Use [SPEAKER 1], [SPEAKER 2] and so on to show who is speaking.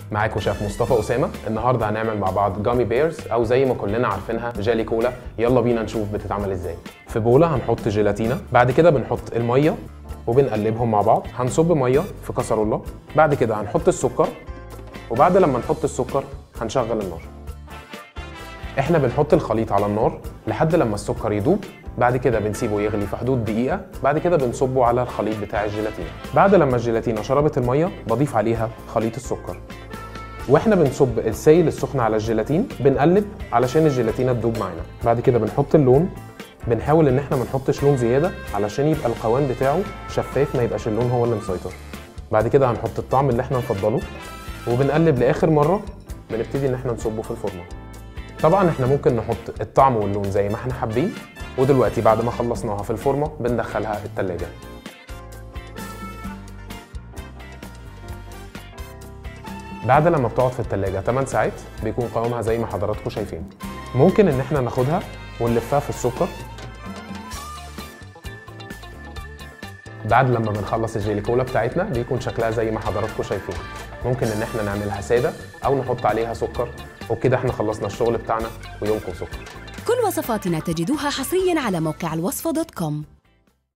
[SPEAKER 1] معاكم شيف مصطفى اسامه النهارده هنعمل مع بعض جامي بيرز او زي ما كلنا عارفينها جالي كولا يلا بينا نشوف بتتعمل ازاي في بوله هنحط جيلاتينا بعد كده بنحط الميه وبنقلبهم مع بعض هنصب ميه في كسرولة بعد كده هنحط السكر وبعد لما نحط السكر هنشغل النار احنا بنحط الخليط على النار لحد لما السكر يدوب بعد كده بنسيبه يغلي في حدود دقيقة بعد كده بنصبه على الخليط بتاع الجيلاتينا بعد لما الجيلاتينا شربت المية بضيف عليها خليط السكر واحنا بنصب السائل السخن على الجيلاتين بنقلب علشان الجيلاتينا تدوب معانا بعد كده بنحط اللون بنحاول ان احنا ما نحطش لون زياده علشان يبقى القوام بتاعه شفاف ما يبقاش اللون هو اللي مسيطر بعد كده هنحط الطعم اللي احنا نفضله وبنقلب لاخر مره بنبتدي ان احنا نصبه في الفورمه طبعا احنا ممكن نحط الطعم واللون زي ما احنا حابين ودلوقتي بعد ما خلصناها في الفورمه بندخلها التلاجة بعد لما بتقعد في التلاجة 8 ساعات بيكون قوامها زي ما حضراتكم شايفين ممكن ان احنا ناخدها ونلفها في السكر بعد لما بنخلص الجيلي كولا بتاعتنا بيكون شكلها زي ما حضراتكم شايفين ممكن ان احنا نعملها ساده او نحط عليها سكر وبكده احنا خلصنا الشغل بتاعنا ويومكم سكر
[SPEAKER 2] كل وصفاتنا تجدوها حصريا على موقع الوصفة دوت كوم